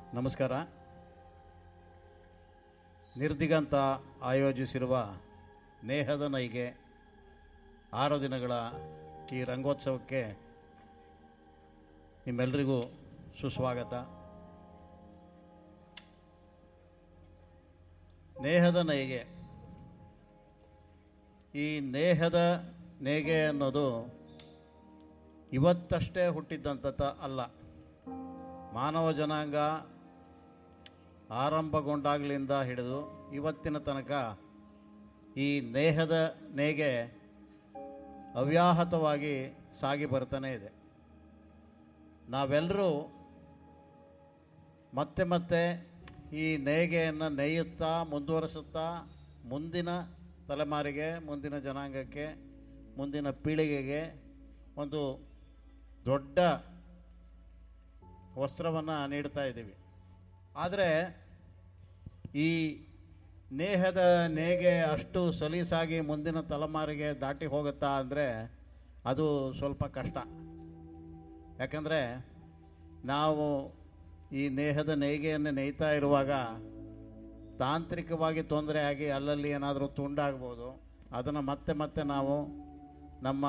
ನಮಸ್ಕಾರ ನಿರ್ದಿಗಂತ ಆಯೋಜಿಸಿರುವ ನೇಹದ ನೈಗೆ ಆರು ದಿನಗಳ ಈ ರಂಗೋತ್ಸವಕ್ಕೆ ನಿಮ್ಮೆಲ್ಲರಿಗೂ ಸುಸ್ವಾಗತ ನೇಹದ ನೈಗೆ ಈ ನೇಹದ ನೇಗೆ ಅನ್ನೋದು ಇವತ್ತಷ್ಟೇ ಹುಟ್ಟಿದ್ದಂಥ ಅಲ್ಲ ಮಾನವ ಜನಾಂಗ ಆರಂಭಗೊಂಡಾಗಲಿಂದ ಹಿಡಿದು ಇವತ್ತಿನ ತನಕ ಈ ನೇಹದ ನೇಗೆ ಅವ್ಯಾಹತವಾಗಿ ಸಾಗಿ ಬರ್ತಾನೆ ಇದೆ ನಾವೆಲ್ಲರೂ ಮತ್ತೆ ಮತ್ತೆ ಈ ನೇಗೆಯನ್ನು ನೇಯುತ್ತಾ ಮುಂದುವರಿಸುತ್ತಾ ಮುಂದಿನ ತಲೆಮಾರಿಗೆ ಮುಂದಿನ ಜನಾಂಗಕ್ಕೆ ಮುಂದಿನ ಪೀಳಿಗೆಗೆ ಒಂದು ದೊಡ್ಡ ವಸ್ತ್ರವನ್ನು ನೀಡ್ತಾ ಇದ್ದೀವಿ ಆದರೆ ಈ ನೇಹದ ನೇಗೆ ಅಷ್ಟು ಸಲೀಸಾಗಿ ಮುಂದಿನ ತಲೆಮಾರಿಗೆ ದಾಟಿ ಹೋಗುತ್ತಾ ಅಂದರೆ ಅದು ಸ್ವಲ್ಪ ಕಷ್ಟ ಯಾಕಂದರೆ ನಾವು ಈ ನೇಹದ ನೇಯ್ಗೆಯನ್ನು ನೇಯ್ತಾ ಇರುವಾಗ ತಾಂತ್ರಿಕವಾಗಿ ತೊಂದರೆ ಆಗಿ ಅಲ್ಲಲ್ಲಿ ಏನಾದರೂ ತುಂಡಾಗ್ಬೋದು ಅದನ್ನು ಮತ್ತೆ ಮತ್ತೆ ನಾವು ನಮ್ಮ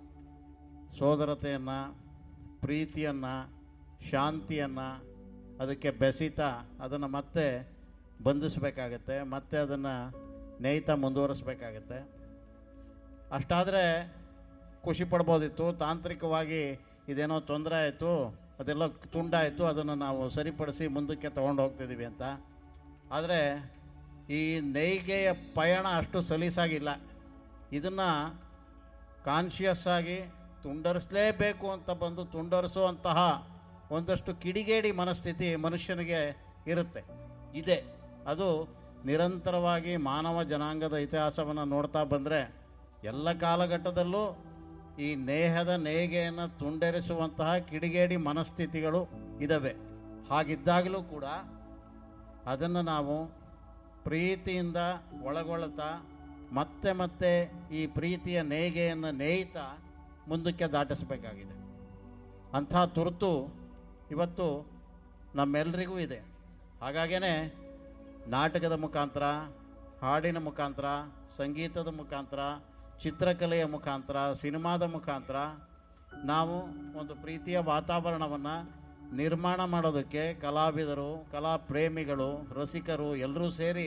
ಸೋದರತೆಯನ್ನು ಪ್ರೀತಿಯನ್ನು ಶಾಂತಿಯನ್ನು ಅದಕ್ಕೆ ಬೆಸೀತಾ ಅದನ್ನು ಮತ್ತೆ ಬಂಧಿಸಬೇಕಾಗತ್ತೆ ಮತ್ತೆ ಅದನ್ನು ನೇಯ್ತಾ ಮುಂದುವರಿಸ್ಬೇಕಾಗತ್ತೆ ಅಷ್ಟಾದರೆ ಖುಷಿ ಪಡ್ಬೋದಿತ್ತು ತಾಂತ್ರಿಕವಾಗಿ ಇದೇನೋ ತೊಂದರೆ ಆಯಿತು ಅದೆಲ್ಲ ತುಂಡಾಯಿತು ಅದನ್ನು ನಾವು ಸರಿಪಡಿಸಿ ಮುಂದಕ್ಕೆ ತೊಗೊಂಡು ಹೋಗ್ತಿದ್ದೀವಿ ಅಂತ ಆದರೆ ಈ ನೇಯ್ಗೆಯ ಪಯಣ ಅಷ್ಟು ಸಲೀಸಾಗಿಲ್ಲ ಇದನ್ನು ಕಾನ್ಷಿಯಸ್ ಆಗಿ ತುಂಡರಿಸಲೇಬೇಕು ಅಂತ ಬಂದು ತುಂಡರಿಸುವಂತಹ ಒಂದಷ್ಟು ಕಿಡಿಗೇಡಿ ಮನಸ್ಥಿತಿ ಮನುಷ್ಯನಿಗೆ ಇರುತ್ತೆ ಇದೆ ಅದು ನಿರಂತರವಾಗಿ ಮಾನವ ಜನಾಂಗದ ಇತಿಹಾಸವನ್ನು ನೋಡ್ತಾ ಬಂದರೆ ಎಲ್ಲ ಕಾಲಘಟ್ಟದಲ್ಲೂ ಈ ನೇಹದ ನೇಗೆಯನ್ನು ತುಂಡರಿಸುವಂತಹ ಕಿಡಿಗೇಡಿ ಮನಸ್ಥಿತಿಗಳು ಇದ್ದಾವೆ ಹಾಗಿದ್ದಾಗಲೂ ಕೂಡ ಅದನ್ನು ನಾವು ಪ್ರೀತಿಯಿಂದ ಒಳಗೊಳ್ಳುತ್ತಾ ಮತ್ತೆ ಮತ್ತೆ ಈ ಪ್ರೀತಿಯ ನೇಗೆಯನ್ನು ನೇಯ್ತಾ ಮುಂದಕ್ಕೆ ದಾಟಿಸಬೇಕಾಗಿದೆ ಅಂಥ ತುರ್ತು ಇವತ್ತು ನಮ್ಮೆಲ್ಲರಿಗೂ ಇದೆ ಹಾಗಾಗೇ ನಾಟಕದ ಮುಖಾಂತರ ಹಾಡಿನ ಮುಖಾಂತರ ಸಂಗೀತದ ಮುಖಾಂತರ ಚಿತ್ರಕಲೆಯ ಮುಖಾಂತರ ಸಿನಿಮಾದ ಮುಖಾಂತರ ನಾವು ಒಂದು ಪ್ರೀತಿಯ ವಾತಾವರಣವನ್ನು ನಿರ್ಮಾಣ ಮಾಡೋದಕ್ಕೆ ಕಲಾವಿದರು ಕಲಾ ಪ್ರೇಮಿಗಳು ರಸಿಕರು ಎಲ್ಲರೂ ಸೇರಿ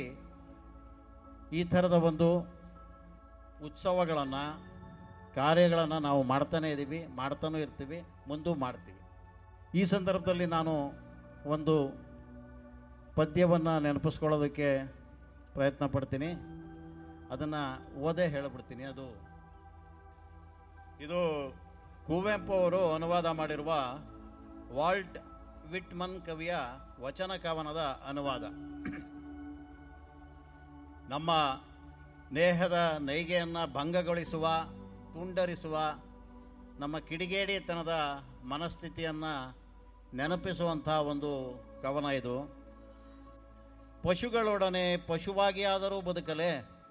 ಈ ಥರದ ಒಂದು ಉತ್ಸವಗಳನ್ನು ಕಾರ್ಯಗಳನ್ನು ನಾವು ಮಾಡ್ತಾನೇ ಇದ್ದೀವಿ ಮಾಡ್ತಾನೂ ಇರ್ತೀವಿ ಮುಂದೂ ಮಾಡ್ತೀವಿ ಈ ಸಂದರ್ಭದಲ್ಲಿ ನಾನು ಒಂದು ಪದ್ಯವನ್ನು ನೆನಪಿಸ್ಕೊಳ್ಳೋದಕ್ಕೆ ಪ್ರಯತ್ನ ಪಡ್ತೀನಿ ಅದನ್ನು ಓದೇ ಹೇಳಿಬಿಡ್ತೀನಿ ಅದು ಇದು ಕುವೆಂಪು ಅವರು ಅನುವಾದ ಮಾಡಿರುವ ವಾಲ್ಟ್ ವಿಟ್ಮನ್ ಕವಿಯ ವಚನ ಕವನದ ಅನುವಾದ ನಮ್ಮ ನೇಹದ ನೈಗೆಯನ್ನು ಭಂಗಗೊಳಿಸುವ ತುಂಡರಿಸುವ ನಮ್ಮ ಕಿಡಿಗೇಡಿತನದ ಮನಸ್ಥಿತಿಯನ್ನು ನೆನಪಿಸುವಂಥ ಒಂದು ಕವನ ಇದು ಪಶುಗಳೊಡನೆ ಪಶುವಾಗಿಯಾದರೂ ಬದುಕಲೆ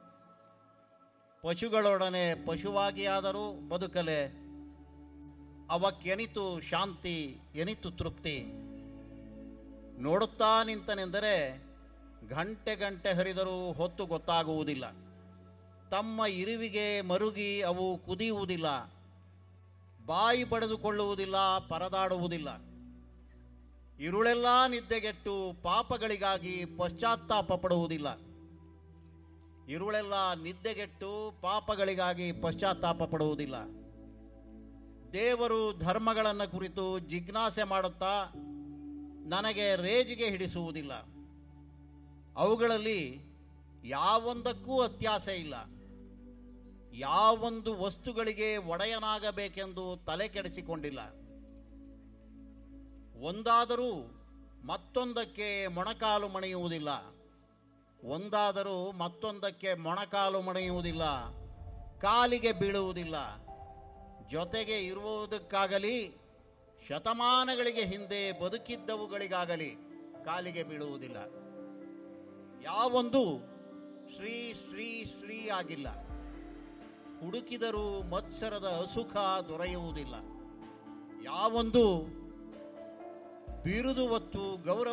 ಪಶುಗಳೊಡನೆ ಪಶುವಾಗಿಯಾದರೂ ಬದುಕಲೆ ಅವಕ್ಕೆನಿತು ಶಾಂತಿ ಎನಿತು ತೃಪ್ತಿ ನೋಡುತ್ತಾ ನಿಂತನೆಂದರೆ ಗಂಟೆ ಗಂಟೆ ಹರಿದರೂ ಹೊತ್ತು ಗೊತ್ತಾಗುವುದಿಲ್ಲ ತಮ್ಮ ಇರುವಿಗೆ ಮರುಗಿ ಅವು ಕುದಿಯುವುದಿಲ್ಲ ಬಾಯಿ ಬಡಿದುಕೊಳ್ಳುವುದಿಲ್ಲ ಪರದಾಡುವುದಿಲ್ಲ ಇರುಳೆಲ್ಲ ನಿದ್ದೆಗೆಟ್ಟು ಪಾಪಗಳಿಗಾಗಿ ಪಶ್ಚಾತ್ತಾಪ ಪಡುವುದಿಲ್ಲ ಇರುಳೆಲ್ಲ ನಿದ್ದೆಗೆಟ್ಟು ಪಾಪಗಳಿಗಾಗಿ ಪಶ್ಚಾತ್ತಾಪ ಪಡುವುದಿಲ್ಲ ದೇವರು ಧರ್ಮಗಳನ್ನು ಕುರಿತು ಜಿಜ್ಞಾಸೆ ಮಾಡುತ್ತಾ ನನಗೆ ರೇಜಿಗೆ ಹಿಡಿಸುವುದಿಲ್ಲ ಅವುಗಳಲ್ಲಿ ಯಾವೊಂದಕ್ಕೂ ಅತ್ಯಾಸೆ ಇಲ್ಲ ಯಾವೊಂದು ವಸ್ತುಗಳಿಗೆ ಒಡೆಯನಾಗಬೇಕೆಂದು ತಲೆ ಕೆಡಿಸಿಕೊಂಡಿಲ್ಲ ಒಂದಾದರೂ ಮತ್ತೊಂದಕ್ಕೆ ಮೊಣಕಾಲು ಮಣಿಯುವುದಿಲ್ಲ ಒಂದಾದರೂ ಮತ್ತೊಂದಕ್ಕೆ ಮೊಣಕಾಲು ಮಣಿಯುವುದಿಲ್ಲ ಕಾಲಿಗೆ ಬೀಳುವುದಿಲ್ಲ ಜೊತೆಗೆ ಇರುವುದಕ್ಕಾಗಲಿ ಶತಮಾನಗಳಿಗೆ ಹಿಂದೆ ಬದುಕಿದ್ದವುಗಳಿಗಾಗಲಿ ಕಾಲಿಗೆ ಬೀಳುವುದಿಲ್ಲ ಯಾವೊಂದು ಶ್ರೀ ಶ್ರೀ ಶ್ರೀ ಆಗಿಲ್ಲ ಹುಡುಕಿದರೂ ಮತ್ಸರದ ಅಸುಖ ದೊರೆಯುವುದಿಲ್ಲ ಯಾವೊಂದು ಬಿರುದು ಹೊತ್ತು ಗೌರವ